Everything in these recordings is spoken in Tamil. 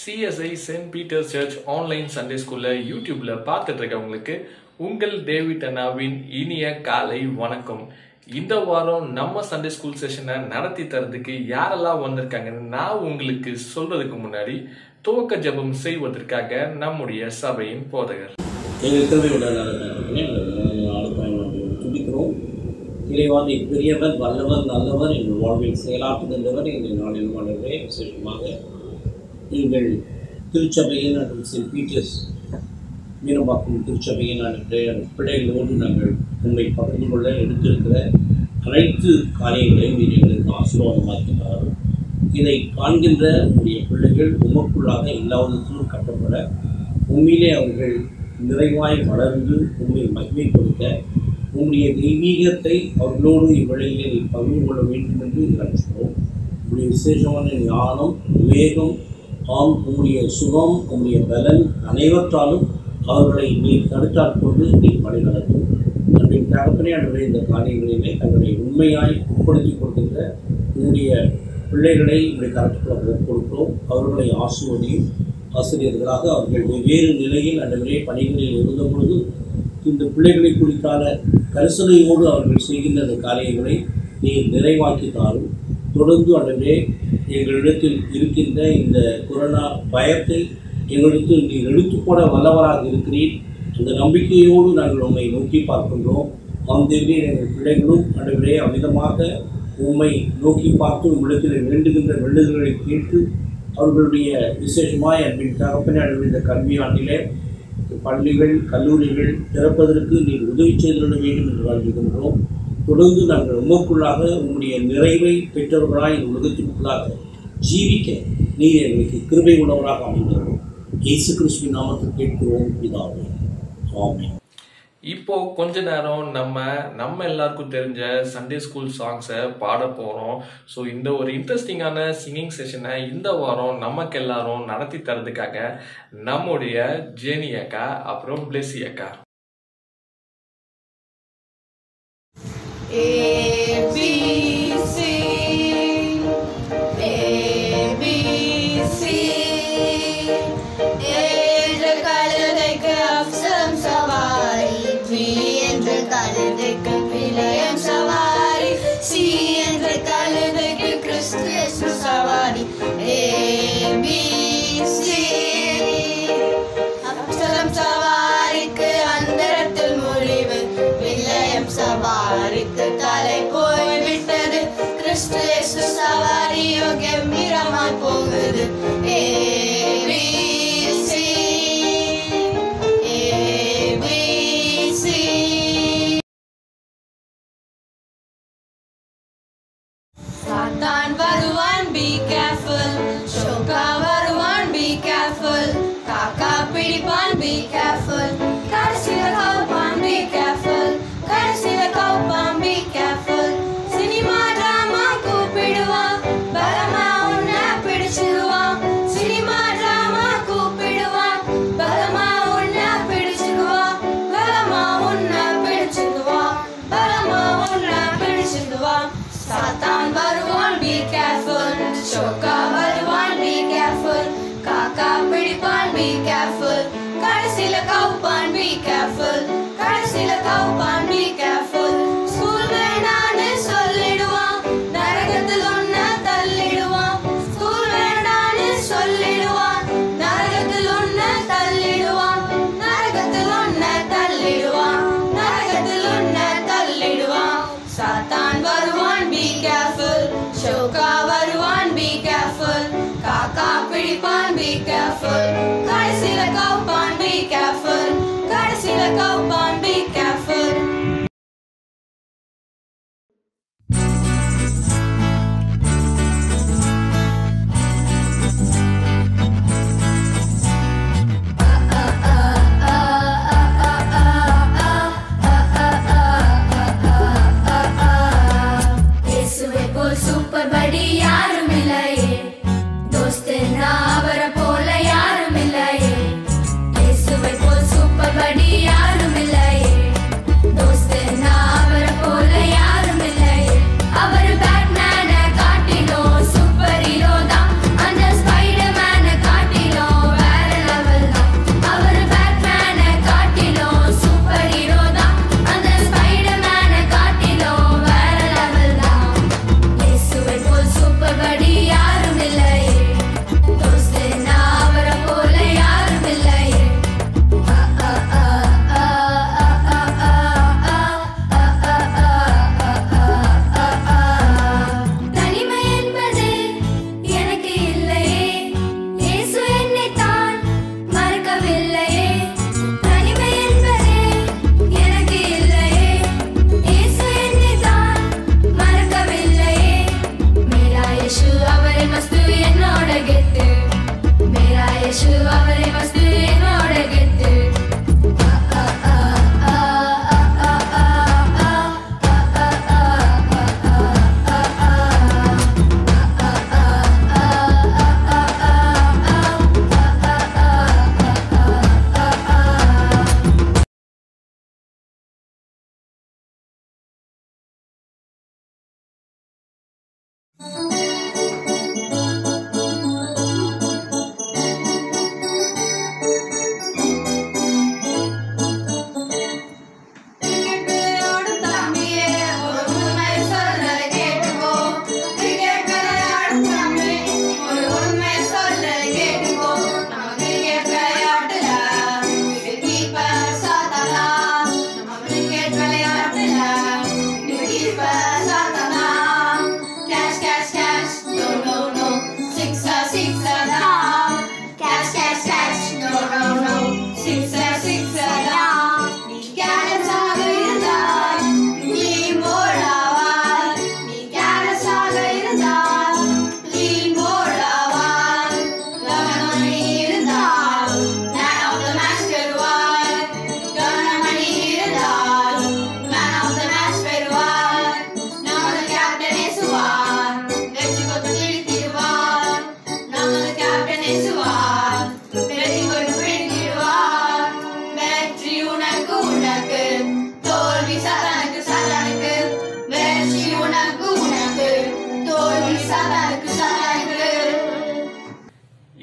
CSI saint Peter's church online Sunday ஸ்கூல்ல யூடியூப்ல பார்த்துட்டு இருக்கவங்களுக்கு உங்கள் டேவிட் அண்ணாவின் இனிய காலை வணக்கம் இந்த வாரம் நம்ம சண்டே ஸ்கூல் செஷனை நடத்தி தரதுக்கு யாரெல்லாம் வந்திருக்காங்கன்னு நான் உங்களுக்கு சொல்றதுக்கு முன்னாடி துவக்க ஜெபம் செய்வதற்காக நம்முடைய சபையின் போதகர் எங்கள் கிருபையுள்ள நடக்கிறே நாளுக்காய் நாங்கள் துடிக்கிறோம் இறைவான் நீ பெரியவர் வல்லவர் நல்லவர் எங்கள் வாழ்வில் செயலாற்றுகின்றவர் எங்கள் நாளில் வாழ்வே விசேஷமாக எங்கள் திருச்சபையின் மற்றும் சென்ட் பீட்டர்ஸ் மீனம்பாக்கம் திருச்சபையின் அன்றைய பிள்ளைகளோடு நாங்கள் உண்மை பகிர்ந்து கொள்ள எடுத்திருக்கிற அனைத்து காரியங்களையும் நீர் எங்களுக்கு ஆசீர்வாதமாக்கிறார்கள் இதை காண்கின்ற உங்களுடைய பிள்ளைகள் உமக்குள்ளாக எல்லா விதத்திலும் கட்டப்பட உண்மையிலே அவர்கள் நிறைவாய் வளர்ந்து உண்மை மகிமை கொடுக்க உங்களுடைய தெய்வீகத்தை அவர்களோடு இவ்விழையிலே நீ பகிர்ந்து கொள்ள வேண்டும் என்று நினைக்கிறோம் உங்களுடைய விசேஷமான ஞானம் விவேகம் ஆம் உங்களுடைய சுகம் உங்களுடைய பலன் அனைவற்றாலும் அவர்களை நீ தடுத்தாற் கொண்டு நீ வழி நடத்தும் அன்றைய தகப்பனே அன்றைய இந்த காரியங்களிலே தங்களை உண்மையாய் ஒப்படுத்தி கொடுக்கின்ற உங்களுடைய பிள்ளைகளை இப்படி கருத்துக்களை கொடுக்கிறோம் அவர்களை ஆசுவதையும் ஆசிரியர்களாக அவர்கள் வெவ்வேறு நிலையில் அன்றைய பணிகளில் இருந்த பொழுது இந்த பிள்ளைகளை குறித்தான கரிசனையோடு அவர்கள் செய்கின்ற அந்த காரியங்களை நீ நிறைவாக்கி தாரும் தொடர்ந்து அன்றைய எங்களிடத்தில் இருக்கின்ற இந்த கொரோனா பயத்தை எங்களிடத்தில் நீ எடுத்து போட வல்லவராக இருக்கிறீர் அந்த நம்பிக்கையோடு நாங்கள் உண்மை நோக்கி பார்க்கின்றோம் அந்த எங்கள் பிள்ளைகளும் அன்றைய அமிதமாக உண்மை நோக்கி பார்த்து உம்மிடத்தில் வேண்டுகின்ற வேண்டுதல்களை கேட்டு அவர்களுடைய விசேஷமாய் அன்பின் தகப்பனே அன்பின் இந்த கல்வி ஆண்டிலே பள்ளிகள் கல்லூரிகள் திறப்பதற்கு நீர் உதவி செய்திட வேண்டும் என்று வாழ்கின்றோம் தொடர்ந்து நாங்கள் உமக்குள்ளாக உங்களுடைய நிறைவை பெற்றவர்களாய் இந்த உலகத்திற்குள்ளாக ஜீவிக்க நீர் எங்களுக்கு கிருபை உள்ளவராக அமைந்தோம் இயேசு கிறிஸ்துவின் நாமத்தில் கேட்கிறோம் பிதாவே ஆமென் இப்போ கொஞ்ச நேரம் நம்ம நம்ம எல்லாருக்கும் தெரிஞ்ச சண்டே ஸ்கூல் சாங்ஸை பாட போறோம் ஸோ இந்த ஒரு இன்ட்ரெஸ்டிங்கான சிங்கிங் செஷனை இந்த வாரம் நமக்கு எல்லாரும் நடத்தி தரதுக்காக நம்முடைய ஜேனி அக்கா அப்புறம் பிளெஸி அக்கா A B C A B C என்ற கழுதைக்கு அப்சம் சவாரி B என்ற கழுதைக்கு பிழையம் சவாரி C என்ற கழுதைக்கு கிறிஸ்து சவாரி A B C அப்சலம் சவாரிக்கு அந்தரத்தில் முடிவு வில்லயம் சவாரிக்கு தலை போய் விட்டது கிறிஸ்து இயேசு சவாரியோ கம்பீரமா போகுது A B C A B C சாத்தான் வருவான் பி கேர்ஃபுல் ஷோகா வருவான் பி கேர்ஃபுல் காக்கா பிடிப்பான் பி கேர்ஃபுல் கடைசியில கவுப்பான் பி கேர்ஃபுல் கடைசியில கவுப்பான் பி கேர்ஃபுல் சினிமா டிராமா கூப்பிடுவான் பலமா உன்னை பிடிச்சிடுவான் சினிமா டிராமா கூப்பிடுவான் பலமா உன்னை பிடிச்சிடுவான் பலமா உன்னை பிடிச்சிடுவான் பலமா உன்னை பிடிச்சிடுவான் சாத்தான் வருவான் பி கேர்ஃபுல் ஷோக்கா வருவான் பி கேர்ஃபுல் காக்கா பிடிப்பான் பி கேர்ஃபுல் கடைசியில கவுப்பான் பி கேர்ஃபுல் கடைசியில கவுப்பான் பி கேர்ஃபுல் ஸ்கூல் வேணான்னு சொல்லிடுவான் நரகத்தில் ஒன்ன தள்ளிடுவான் ஸ்கூல் வேணான்னு சொல்லிடுவான் நரகத்தில் ஒன்ன தள்ளிடுவான் நரகத்தில் ஒன்ன தள்ளிடுவான் நரகத்தில் ஒன்ன தள்ளிடுவான் சாத்தான் வருவான் பி கேர்ஃபுல் ஷோகா வருவான் பி கேர்ஃபுல் காக்கா பிடிப்பான் பி கேர்ஃபுல் கடைசியில கவுப்பான் பி கேர்ஃபுல் கடைசியில கவுப்பான் பி கேர்ஃபுல் இயேசுவை போல் சூப்பர் படி யாரும் இல்லையே தோஸ்துன்னா அவரை போல யாரும் இல்லையே இயேசுவை போல் சூப்பர் படி யாரும் இல்லையே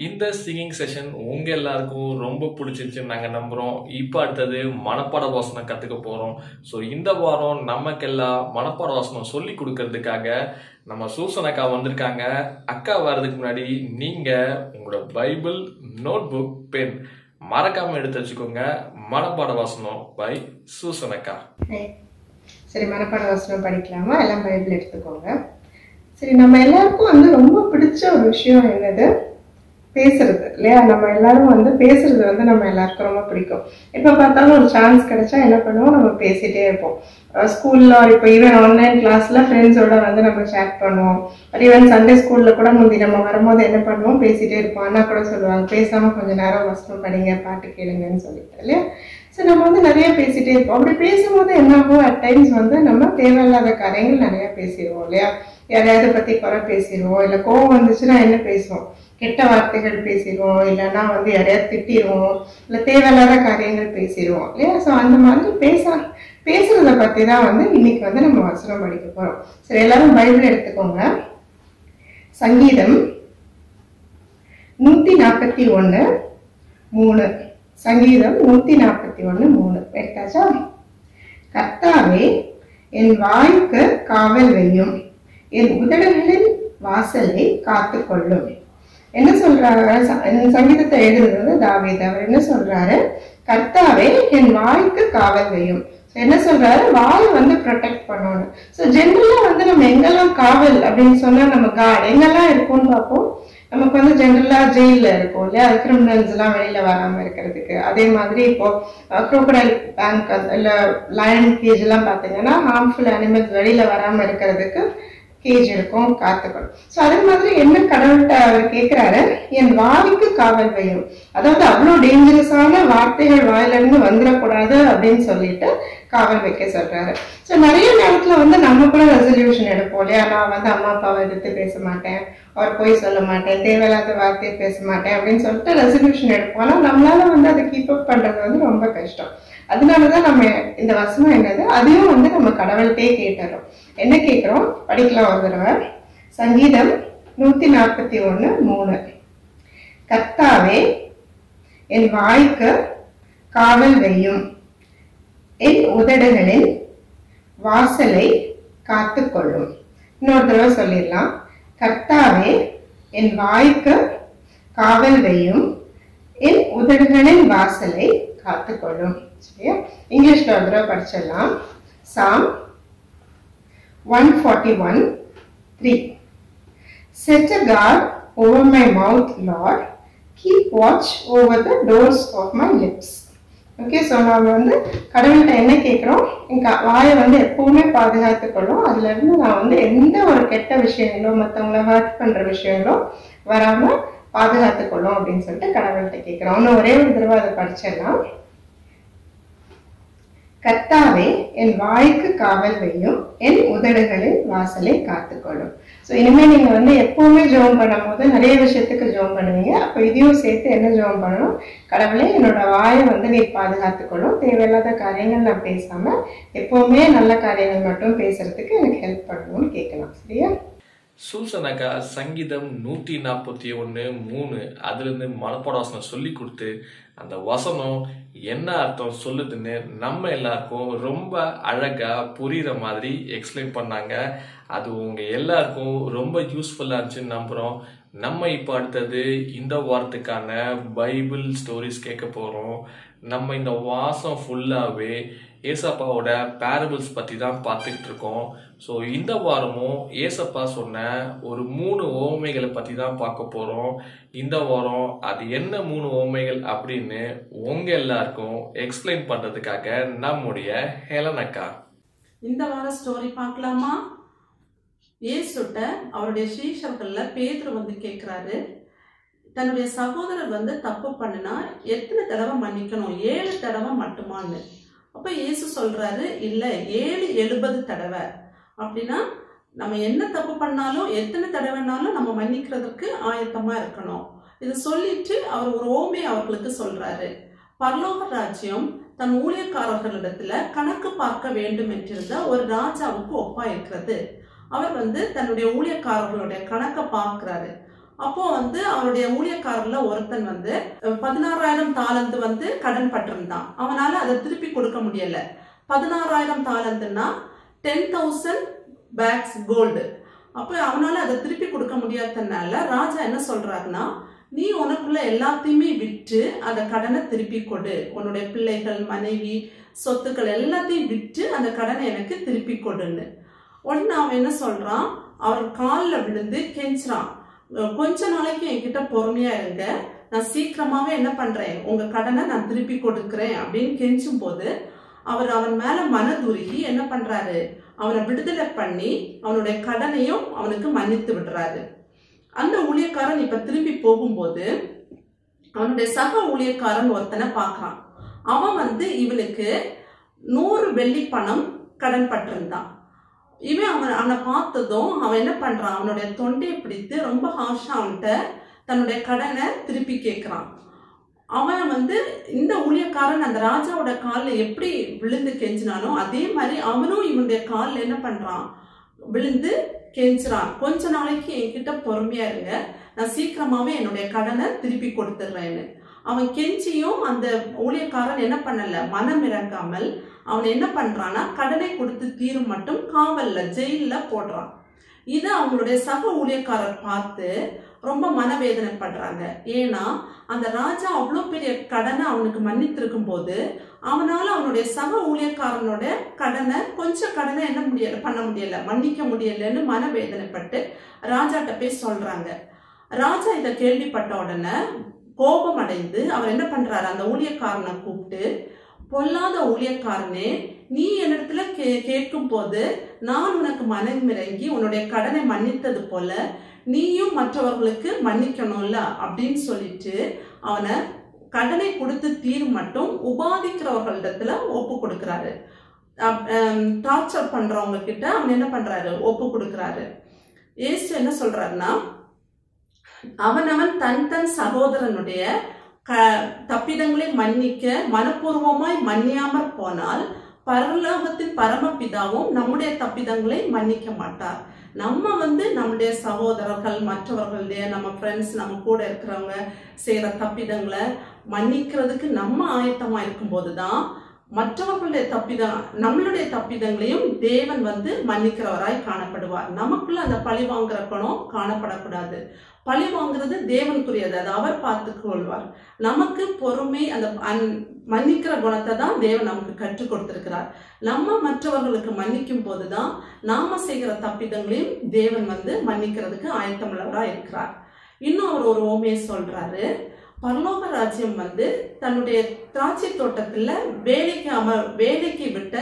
இந்த சிங்கிங் செஷன் உங்க எல்லாருக்கும் ரொம்ப பிடிச்சிருச்சுன்னு நாங்க நம்புறோம் இப்போ அடுத்தது மனப்பாட வாசனம் கத்துக்க போறோம் ஸோ இந்த வாரம் நமக்கெல்லாம் மனப்பாட வாசனம் சொல்லி கொடுக்கறதுக்காக நம்ம சூசன் அக்கா வந்திருக்காங்க அக்கா வர்றதுக்கு முன்னாடி நீங்க உங்களோட பைபிள் நோட் புக் பென் மறக்காம எடுத்து வச்சுக்கோங்க மனப்பாட வாசனம் பை சூசன் அக்கா சரி மனப்பாட வசனம் படிக்கலாமா எல்லாம் பைபிள் எடுத்துக்கோங்க சரி நம்ம எல்லாருக்கும் வந்து ரொம்ப பிடிச்ச ஒரு விஷயம் என்னது பேசுறது இல்லையா நம்ம எல்லாரும் வந்து பேசுறது வந்து நம்ம எல்லாருக்கும் ரொம்ப பிடிக்கும் எப்போ பார்த்தாலும் ஒரு சான்ஸ் கிடைச்சா என்ன பண்ணுவோம் நம்ம பேசிட்டே இருப்போம் ஸ்கூல்ல இப்போ ஈவன் ஆன்லைன் கிளாஸ்ல ஃப்ரெண்ட்ஸோட வந்து நம்ம சேட் பண்ணுவோம் ஈவன் சண்டே ஸ்கூல்ல கூட முந்தி நம்ம வரும்போது என்ன பண்ணுவோம் பேசிட்டே இருப்போம் அண்ணா கூட சொல்லுவாங்க பேசாம கொஞ்ச நேரம் வசனம் படிங்க பாட்டு கேளுங்கன்னு சொல்லிட்டு இல்லையா ஸோ நம்ம வந்து நிறைய பேசிட்டே இருப்போம் அப்படி பேசும்போது என்ன ஆகும் அட் டைம்ஸ் வந்து நம்ம தேவையில்லாத காரியங்கள் நிறைய பேசிடுவோம் இல்லையா யாரையாவது பத்தி குறை பேசிடுவோம் இல்லை கோவம் வந்துச்சுன்னா என்ன பேசுவோம் கெட்ட வார்த்தைகள் பேசிடுவோம் இல்லைன்னா வந்து யாரையாவது திட்டிடுவோம் இல்லை தேவையில்லாத காரியங்கள் பேசிடுவோம் இல்லையா ஸோ அந்த மாதிரி பேச பேசுறத பத்தி தான் வந்து இன்னைக்கு வந்து நம்ம வசனம் படிக்க போறோம் சரி எல்லாரும் பைபிள் எடுத்துக்கோங்க சங்கீதம் நூத்தி நாற்பத்தி ஒண்ணு மூணு சங்கீதம் நூத்தி நாற்பத்தி ஒண்ணு மூணு எடுத்தாச்சா கர்த்தாவே என் வாய்க்கு காவல் வையும் என் உதடுகளின் வாசலை காத்து கொள்ளும் என்ன சொல்றாரு ச- இந்த சங்கீதத்தை எழுதுறது தாவீது அவர் என்ன சொல்றாரு கர்த்தாவே என் வாய்க்கு காவல் வையும் So என்ன சொல்றாரு வாயை வந்து ப்ரொடெக்ட் பண்ணணும் ஸோ ஜென்ரலா வந்து நம்ம எங்கெல்லாம் காவல் அப்படின்னு சொன்னா நம்ம காட் எங்கெல்லாம் இருக்கும்னு பார்ப்போம் நமக்கு வந்து ஜென்ரலா ஜெயில இருக்கும் இல்லையா அது கிரிமினல்ஸ் எல்லாம் வெளியில வராம இருக்கிறதுக்கு அதே மாதிரி இப்போ குரோக்கடைல் பேங்க் இல்ல லயன் கேஜ் எல்லாம் பாத்தீங்கன்னா ஹார்ம்ஃபுல் அனிமல்ஸ் வெளியில வராம இருக்கிறதுக்கு கேஜ் இருக்கும் காத்துக்கணும் ஸோ அதே மாதிரி என்ன கடவுள்கிட்ட அவர் கேட்கிறாரு என் வாய்க்கு காவல் வையும் அதாவது அவ்வளோ டேஞ்சரஸான வார்த்தைகள் வாயிலிருந்து வந்துடக்கூடாது அப்படின்னு சொல்லிட்டு காவல் வைக்க சொல்றாரு ஸோ நிறைய நேரத்துல வந்து நம்ம கூட ரெசல்யூஷன் எடுப்போம் இல்லையா நான் வந்து அம்மா அப்பாவை எதிர்த்து பேச மாட்டேன் அவர் போய் சொல்ல மாட்டேன் தேவையில்லாத வார்த்தையை பேச மாட்டேன் அப்படின்னு சொல்லிட்டு ரெசல்யூஷன் எடுப்போம் ஆனா நம்மளால வந்து அதை கீப் அப் பண்றது வந்து ரொம்ப கஷ்டம் அதனாலதான் நம்ம இந்த வசனம் என்னது அதையும் வந்து நம்ம கடவுள்கிட்டே கேட்டுறோம் என்ன கேட்கிறோம் படிக்கலாம் ஒரு தடவை சங்கீதம் நூத்தி நாற்பத்தி ஒண்ணு மூணு கர்த்தாவே என் வாய்க்கு காவல் வையும் என் உதடுகளின் வாசலை காத்துக்கொள்ளும் இன்னொரு தடவை சொல்லிடலாம் கர்த்தாவே என் வாய்க்கு காவல் வையும் என் உதடுகளின் வாசலை காத்துக்கொள்ளும் சரியா இங்கிலீஷ்ல ஒரு தடவை படிச்சிடலாம் psalm one forty one three Set a guard over my mouth, Lord. Keep watch over the doors of my lips. Okay so நம்ம வந்து கடவுள்கிட்ட என்ன கேட்குறோம் எங்கள் வாயை வந்து எப்பவுமே பாதுகாத்துக்கொள்ளும் அதுல இருந்து நான் வந்து எந்த ஒரு கெட்ட விஷயங்களோ மற்றவங்கள ஹர்ட் பண்ணுற விஷயங்களோ வராமல் பாதுகாத்துக்கொள்ளும் அப்படின்னு சொல்லிட்டு கடவுள்கிட்ட கேட்குறோம் இன்னும் ஒரே ஒரு தடவை அதை படிச்சிடலாம் கர்த்தாவே என் வாய்க்கு காவல் வையும் என் உதடுகளின் வாசலை காத்துக்கொள்ளும் ஸோ இனிமே நீங்க வந்து எப்பவுமே ஜெபம் பண்ணும்போது நிறைய விஷயத்துக்கு ஜெபம் பண்ணுவீங்க அப்போ இதையும் சேர்த்து என்ன ஜெபம் பண்ணணும் கடவுளே என்னோட வாயை வந்து நீ பாதுகாத்துக்கொள்ளும் தேவையில்லாத காரியங்கள் நான் பேசாம எப்பவுமே நல்ல காரியங்கள் மட்டும் பேசுறதுக்கு எனக்கு ஹெல்ப் பண்ணணும்னு கேட்கலாம் சரியா சூசனக்கா சங்கீதம் நூற்றி நாற்பத்தி ஒன்று மூணு அதுலேருந்து மனப்பாட வசனம் சொல்லி கொடுத்து அந்த வசனம் என்ன அர்த்தம் சொல்லுதுன்னு நம்ம எல்லாருக்கும் ரொம்ப அழகா புரியுற மாதிரி எக்ஸ்பிளைன் பண்ணாங்க அது உங்க எல்லாருக்கும் ரொம்ப யூஸ்ஃபுல்லா இருந்துச்சுன்னு நம்புறோம் நம்ம இப்போ அடுத்தது இந்த வாரத்துக்கான பைபிள் ஸ்டோரிஸ் கேட்க போறோம் நம்ம இந்த வாசம் ஃபுல்லாவே ஏசப்பாவோட பேரபிள்ஸ் பத்தி தான் பார்த்துக்கிட்டு இருக்கோம் ஸோ இந்த வாரமும் ஏசப்பா சொன்ன ஒரு மூணு ஓமைகளை பத்தி தான் பார்க்க போறோம் இந்த வாரம் அது என்ன மூணு ஓமைகள் அப்படின்னு உங்க எல்லாருக்கும் எக்ஸ்பிளைன் பண்றதுக்காக நம்முடைய ஹெலனக்கா இந்த வார ஸ்டோரி பார்க்கலாமா இயேசுட்ட அவருடைய ஸ்ரீஷர்கள்ல பேதுரு வந்து கேட்குறாரு தன்னுடைய சகோதரர் வந்து தப்பு பண்ணுனா எத்தனை தடவை மன்னிக்கணும் ஏழு தடவை மட்டுமான்னு அப்ப இயேசு சொல்றாரு இல்ல ஏழு எழுபது தடவை அப்படின்னா நம்ம என்ன தப்பு பண்ணாலும் எத்தனை தடவைனாலும் நம்ம மன்னிக்கிறதுக்கு ஆயத்தமா இருக்கணும் இது சொல்லிட்டு அவர் ஒரு ஓமை அவர்களுக்கு சொல்றாரு பரலோக ராஜ்யம் தன் ஊழியக்காரர்களிடத்துல கணக்கு பார்க்க வேண்டும் என்றிருந்த ஒரு ராஜாவுக்கு ஒப்பா இருக்கிறது அவர் வந்து தன்னுடைய ஊழியக்காரர்களுடைய கணக்கை பார்க்கிறாரு அப்போ வந்து அவருடைய ஊழியக்காரர்ல ஒருத்தன் வந்து அஹ், பதினாறாயிரம் தாளந்து வந்து கடன் பட்டிருந்தான் அவனால அதை திருப்பி கொடுக்க முடியல பதினாறாயிரம் தாளந்துன்னா டென் தௌசண்ட் பேக்ஸ் கோல்டு அப்போ அவனால அதை திருப்பி கொடுக்க முடியாததுனால ராஜா என்ன சொல்றாருன்னா நீ உனக்குள்ள எல்லாத்தையுமே விற்று அந்த கடனை திருப்பி கொடு உன்னுடைய பிள்ளைகள் மனைவி சொத்துக்கள் எல்லாத்தையும் விற்று அந்த கடனை எனக்கு திருப்பி கொடுன்னு உடனே அவன் என்ன சொல்றான் அவர் காலில் விழுந்து கெஞ்சுறான் அஹ் கொஞ்ச நாளைக்கு என்கிட்ட பொறுமையா இருங்க நான் சீக்கிரமாவே என்ன பண்றேன் உங்க கடனை நான் திருப்பி கொடுக்கிறேன் அப்படின்னு கெஞ்சும் போது அவர் அவன் மேல மனதுருகி என்ன பண்றாரு அவனை விடுதலை பண்ணி அவனுடைய கடனையும் அவனுக்கு மன்னித்து விடுறாரு அந்த ஊழியக்காரன் இப்ப திரும்பி போகும்போது அவனுடைய சக ஊழியக்காரன் ஒருத்தனை பார்க்கறான் அவன் வந்து இவனுக்கு நூறு வெள்ளி பணம் கடன் பட்டிருந்தான் இவன் அவன் அவனை பார்த்ததும் அவன் என்ன பண்றான் அவனுடைய தொண்டையை பிடித்து ரொம்ப ஹார்ஷா அவன்கிட்ட தன்னுடைய கடனை திருப்பி கேட்கறான் அவன் வந்து இந்த ஊழியக்காரன் அந்த ராஜாவோட காலில் எப்படி விழுந்து கெஞ்சினானோ அதே மாதிரி அவனும் இவனுடைய காலில் என்ன பண்றான் விழுந்து கெஞ்சுறான் கொஞ்ச நாளைக்கு என்கிட்ட பொறுமையா இருங்க நான் சீக்கிரமாவே என்னுடைய கடனை திருப்பி கொடுத்துட்றேன்னு அவன் கெஞ்சியும் அந்த ஊழியக்காரன் என்ன பண்ணல மனம் இறங்காமல் அவன் என்ன பண்றான்னா கடனை கொடுத்து தீரும் மட்டும் காவல்ல ஜெயில்ல போடுறான் இதை அவங்களுடைய சக ஊழியக்காரர் பார்த்து ரொம்ப மனவேதனைப்படுறாங்க ஏன்னா அந்த ராஜா அவ்வளோ பெரிய கடனை அவனுக்கு மன்னித்திருக்கும் போது அவனால அவனுடைய சக ஊழியக்காரனோட கடனை கொஞ்சம் கடனை என்ன முடியல பண்ண முடியல மன்னிக்க முடியலன்னு மனவேதனைப்பட்டு ராஜாட்ட போய் சொல்றாங்க ராஜா இதை கேள்விப்பட்ட உடனே கோபம் அடைந்து அவர் என்ன பண்றாரு அந்த ஊழியக்காரனை கூப்பிட்டு பொல்லாத ஊழியக்காரனே நீ என்னிடத்துல கே கேட்கும் போது நான் உனக்கு மனம் இறங்கி உன்னுடைய கடனை மன்னித்தது போல நீயும் மற்றவர்களுக்கு மன்னிக்கணும்ல அப்படின்னு சொல்லிட்டு அவனை கடனை கொடுத்து தீர் மட்டும் உபாதிக்கிறவர்களிடத்துல ஒப்பு கொடுக்கிறாரு டார்ச்சர் பண்றவங்க கிட்ட அவன் என்ன பண்றாரு ஒப்பு கொடுக்கிறாரு ஏசு என்ன சொல்றாருன்னா அவனவன் தன் தன் சகோதரனுடைய க தப்பிதங்களை மன்னிக்க மனப்பூர்வமாய் மன்னியாமற் போனால் பரலோகத்தின் பரமபிதாவும் நம்முடைய தப்பிதங்களை மன்னிக்க மாட்டார் நம்ம வந்து நம்முடைய சகோதரர்கள் மற்றவர்களுடைய நம்ம ஃப்ரெண்ட்ஸ் நம்ம கூட இருக்கிறவங்க செய்யற தப்பிதங்களை மன்னிக்கிறதுக்கு நம்ம ஆயத்தமா இருக்கும்போது தான் மற்றவர்களுடைய தப்பிதம் நம்மளுடைய தப்பிதங்களையும் தேவன் வந்து மன்னிக்கிறவராய் காணப்படுவார் நமக்குள்ள அந்த பழி வாங்குற குணம் காணப்படக்கூடாது பழி வாங்குறது தேவனுக்குரியது அது அவர் பார்த்துக் கொள்வார் நமக்கு பொறுமை அந்த அன்- மன்னிக்கிற குணத்தை தான் தேவன் நமக்கு கற்றுக் கொடுத்திருக்கிறார் நம்ம மற்றவர்களுக்கு மன்னிக்கும் போதுதான் நாம செய்கிற தப்பிதங்களையும் தேவன் வந்து மன்னிக்கிறதுக்கு ஆயத்தமுள்ளவரா இருக்கிறார் இன்னும் அவர் ஒரு ஓமையை சொல்றாரு பரலோக ராஜ்யம் வந்து தன்னுடைய திராட்சை தோட்டத்துல வேலைக்கு அம வேலைக்கு விட்ட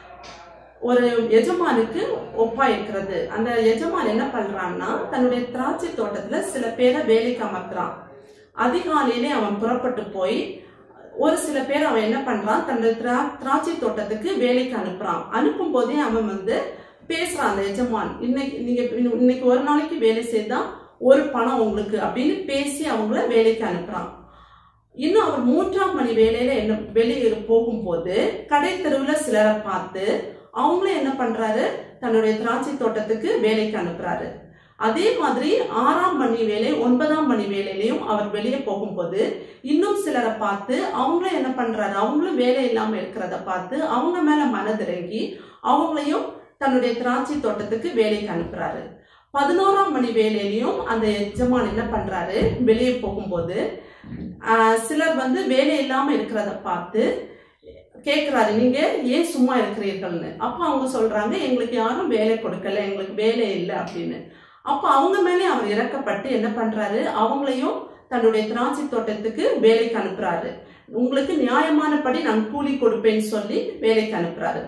ஒரு எஜமானுக்கு ஒப்பா இருக்கிறது அந்த எஜமான் என்ன பண்றான்னா தன்னுடைய திராட்சை தோட்டத்துல சில பேரை வேலைக்கு அமர்த்துறான் அதிகாலையிலே அவன் புறப்பட்டு போய் ஒரு சில பேர் அவன் என்ன பண்றான் தன்னுடைய திரா திராட்சை தோட்டத்துக்கு வேலைக்கு அனுப்புறான் அனுப்பும் போதே அவன் வந்து பேசுறான் அந்த எஜமான் இன்னைக்கு நீங்க இன்னைக்கு ஒரு நாளைக்கு வேலை செய்தா ஒரு பணம் உங்களுக்கு அப்படின்னு பேசி அவங்கள வேலைக்கு அனுப்புறான் இன்னும் அவர் மூன்றாம் மணி வேலையில என்ன வெளியே போகும்போது கடை தெருவுல சிலரை பார்த்து அவங்களும் என்ன பண்றாரு தன்னுடைய திராட்சை தோட்டத்துக்கு வேலைக்கு அனுப்புறாரு அதே மாதிரி ஆறாம் மணி வேலை ஒன்பதாம் மணி வேலையிலையும் அவர் வெளியே போகும்போது இன்னும் சிலரை பார்த்து அவங்களும் என்ன பண்றாரு அவங்களும் வேலை இல்லாம இருக்கிறத பார்த்து அவங்க மேல மனதிறங்கி அவங்களையும் தன்னுடைய திராட்சை தோட்டத்துக்கு வேலைக்கு அனுப்புறாரு பதினோராம் மணி வேலையிலையும் அந்த எஜமான் என்ன பண்றாரு வெளியே போகும்போது ஆஹ், சிலர் வந்து வேலை இல்லாம இருக்கிறத பார்த்து கேக்குறாரு நீங்க ஏன் சும்மா இருக்கிறீர்கள்னு அப்ப அவங்க சொல்றாங்க எங்களுக்கு யாரும் வேலை கொடுக்கல எங்களுக்கு வேலை இல்லை அப்படின்னு அப்ப அவங்க மேலே அவர் இறக்கப்பட்டு என்ன பண்றாரு அவங்களையும் தன்னுடைய திராட்சை தோட்டத்துக்கு வேலைக்கு அனுப்புறாரு உங்களுக்கு நியாயமானபடி நான் கூலி கொடுப்பேன்னு சொல்லி வேலைக்கு அனுப்புறாரு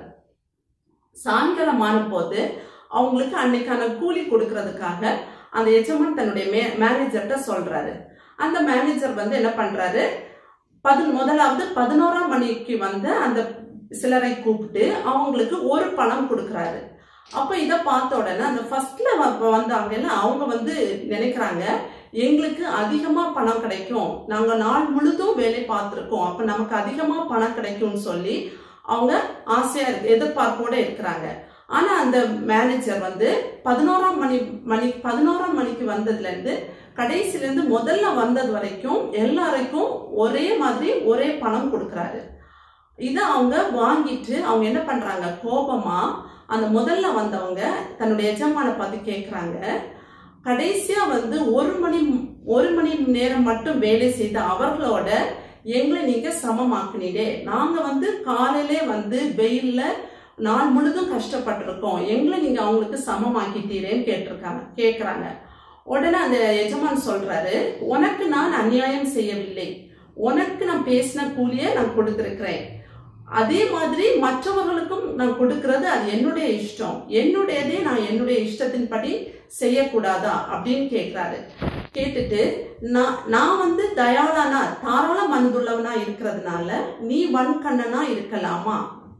சாயங்காலம் ஆன போது அவங்களுக்கு அன்னைக்கான கூலி கொடுக்கறதுக்காக அந்த எஜமான் தன்னுடைய மே மேனேஜர்கிட்ட சொல்றாரு அந்த மேனேஜர் வந்து என்ன பண்றாரு பதி முதலாவது பதினோராம் மணிக்கு வந்து அந்த சிலரை கூப்பிட்டு அவங்களுக்கு ஒரு பணம் கொடுக்கறாரு அப்ப இத பார்த்த உடனே அந்த ஃபர்ஸ்ட்ல வந்தாங்கல்ல அவங்க வந்து நினைக்கிறாங்க எங்களுக்கு அதிகமா பணம் கிடைக்கும் நாங்க நாள் முழுதும் வேலை பார்த்திருக்கோம் அப்ப நமக்கு அதிகமா பணம் கிடைக்கும்னு சொல்லி அவங்க ஆசையா இருக்கு எதிர்பார்ப்போட இருக்கிறாங்க ஆனா அந்த மேனேஜர் வந்து பதினோராம் மணி மணி பதினோராம் மணிக்கு வந்ததுல இருந்து கடைசில இருந்து முதல்ல வந்தது வரைக்கும் எல்லாருக்கும் ஒரே மாதிரி ஒரே பணம் கொடுக்கறாரு இதை அவங்க வாங்கிட்டு அவங்க என்ன பண்றாங்க கோபமா அந்த முதல்ல வந்தவங்க தன்னுடைய எஜமான பார்த்து கேட்குறாங்க கடைசியா வந்து ஒரு மணி ஒரு மணி நேரம் மட்டும் வேலை செய்த அவர்களோட எங்களை நீங்க சமமாக்குனீடே நாங்க வந்து காலையிலே வந்து வெயில்ல நாள் முழுதும் கஷ்டப்பட்டிருக்கோம் எங்களை நீங்க அவங்களுக்கு சமமாக்கிட்டீரேன்னு கேட்டிருக்காங்க கேக்குறாங்க உடனே அந்த எஜமான் சொல்றாரு உனக்கு நான் அநியாயம் செய்யவில்லை உனக்கு நான் பேசின கூலியை நான் கொடுத்திருக்கிறேன் அதே மாதிரி மற்றவர்களுக்கும் நான் கொடுக்கிறது அது என்னுடைய இஷ்டம் என்னுடையதே நான் என்னுடைய இஷ்டத்தின்படி செய்யக்கூடாதா அப்படின்னு கேட்கிறாரு கேட்டுட்டு நான் நான் வந்து தயாளானா தாராள மனதுள்ளவனா இருக்கிறதுனால நீ வன்கண்ணனா இருக்கலாமா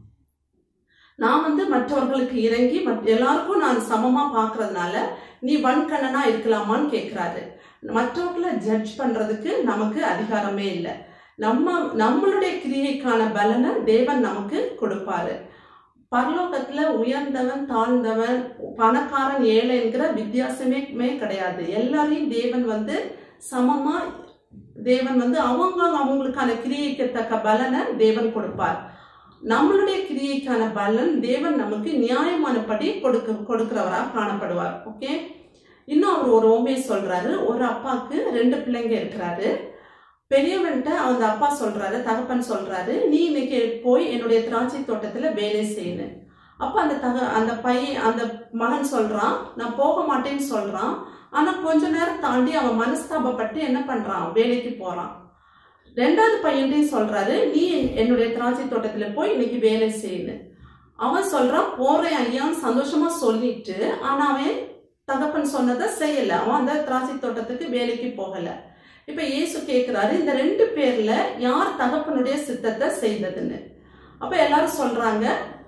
நான் வந்து மற்றவர்களுக்கு இறங்கி மற்ற எல்லாருக்கும் நான் சமமா பார்க்கறதுனால நீ வன்கண்ணனா இருக்கலாமான்னு கேட்கிறாரு மற்றவர்களை ஜட்ஜ் பண்றதுக்கு நமக்கு அதிகாரமே இல்லை நம்ம நம்மளுடைய கிரியைக்கான பலனை தேவன் நமக்கு கொடுப்பாரு பரலோகத்துல உயர்ந்தவன் தாழ்ந்தவன் பணக்காரன் ஏழை என்கிற வித்தியாசமே கிடையாது எல்லாரையும் தேவன் வந்து சமமா தேவன் வந்து அவங்க அவங்களுக்கான கிரியைக்கு தக்க பலனை தேவன் கொடுப்பார் நம்மளுடைய கிரியைக்கான பலன் தேவன் நமக்கு நியாயமானபடி கொடுக்க கொடுக்கிறவரா காணப்படுவார் ஓகே இன்னும் அவர் ஒரு ஓமே சொல்றாரு ஒரு அப்பாவுக்கு ரெண்டு பிள்ளைங்க இருக்கிறாரு பெரியவன்கிட்ட அந்த அப்பா சொல்றாரு தகப்பன் சொல்றாரு நீ இன்னைக்கு போய் என்னுடைய திராட்சை தோட்டத்துல வேலை செய்யணும் அப்ப அந்த தக அந்த பையன் அந்த மகன் சொல்றான் நான் போக மாட்டேன்னு சொல்றான் ஆனா கொஞ்ச நேரம் தாண்டி அவன் மனஸ்தாபப்பட்டு என்ன பண்றான் வேலைக்கு போறான் ரெண்டாவது பையன்டையும் சொல்றாரு நீ என்- என்னுடைய திராட்சை தோட்டத்துல போய் இன்னைக்கு வேலை செய்யணும் அவன் சொல்றான் போறேன் ஐயான்னு சந்தோஷமா சொல்லிட்டு ஆனா அவன் தகப்பன் சொன்னதை செய்யல அவன் அந்த திராட்சை தோட்டத்துக்கு வேலைக்கு போகல இப்ப இயேசு கேக்குறாரு இந்த ரெண்டு பேர்ல யார் தகப்பனுடைய சித்தத்தை செய்ததுன்னு அப்ப எல்லாரும் சொல்றாங்க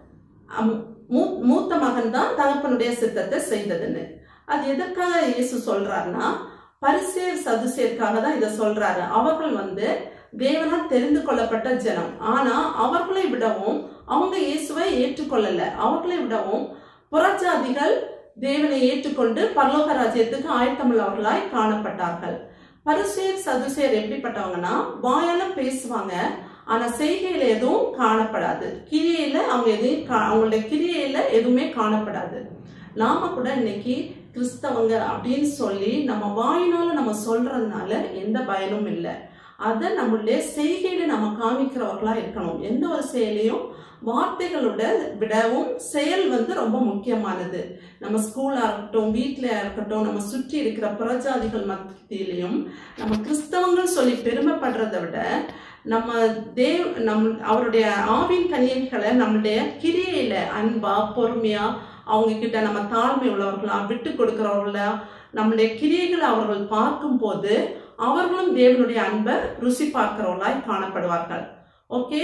அம், மூ- மூத்த மகன் தான் தகப்பனுடைய சித்தத்தை செய்ததுன்னு அது எதற்காக இயேசு சொல்றாருன்னா பரிசேர் சதுசேருக்காக தான் இதை சொல்றாரு அவர்கள் வந்து தேவனால் தெரிந்து கொள்ளப்பட்ட ஜனம் ஆனா அவர்களை விடவும் அவங்க இயேசுவை ஏற்றுக்கொள்ளல அவர்களை விடவும் புறஜாதிகள் தேவனை ஏற்றுக்கொண்டு பரலோக ராஜ்யத்துக்கு ஆயத்தமுள்ளவர்களாய் காணப்பட்டார்கள் பரிசேர் சதுசேர் எப்படிப்பட்டவங்கன்னா வாயால பேசுவாங்க ஆனா செய்கையில எதுவும் காணப்படாது கிரியையில அவங்க எதையும் கா- அவங்களுடைய கிரியையில எதுவுமே காணப்படாது நாம கூட இன்னைக்கு கிறிஸ்தவங்க அப்படின்னு சொல்லி நம்ம வாயினால நம்ம சொல்றதுனால எந்த பயனும் இல்லை அதை நம்மளுடைய செய்கையில நம்ம காமிக்கிறவர்களா இருக்கணும் எந்த ஒரு செயலையும் வார்த்தைகளோட விடவும் செயல் வந்து ரொம்ப முக்கியமானது நம்ம ஸ்கூலா இருக்கட்டும் வீட்டில இருக்கட்டும் நம்ம சுற்றி இருக்கிற புறஜாதிகள் மத்தியிலையும் நம்ம கிறிஸ்தவங்கள் சொல்லி பெருமைப்படுறதை விட நம்ம தேவ் நம் அவருடைய ஆவின் கன்னிகைகளை நம்மளுடைய கிரியையில அன்பா பொறுமையா அவங்க கிட்ட நம்ம தாழ்மை உள்ளவர்களா விட்டு கொடுக்கிறவர்களா நம்மளுடைய கிரியைகளை அவர்கள் பார்க்கும்போது அவர்களும் தேவனுடைய அன்பை ருசி பார்க்கிறவர்களாய் காணப்படுவார்கள் ஓகே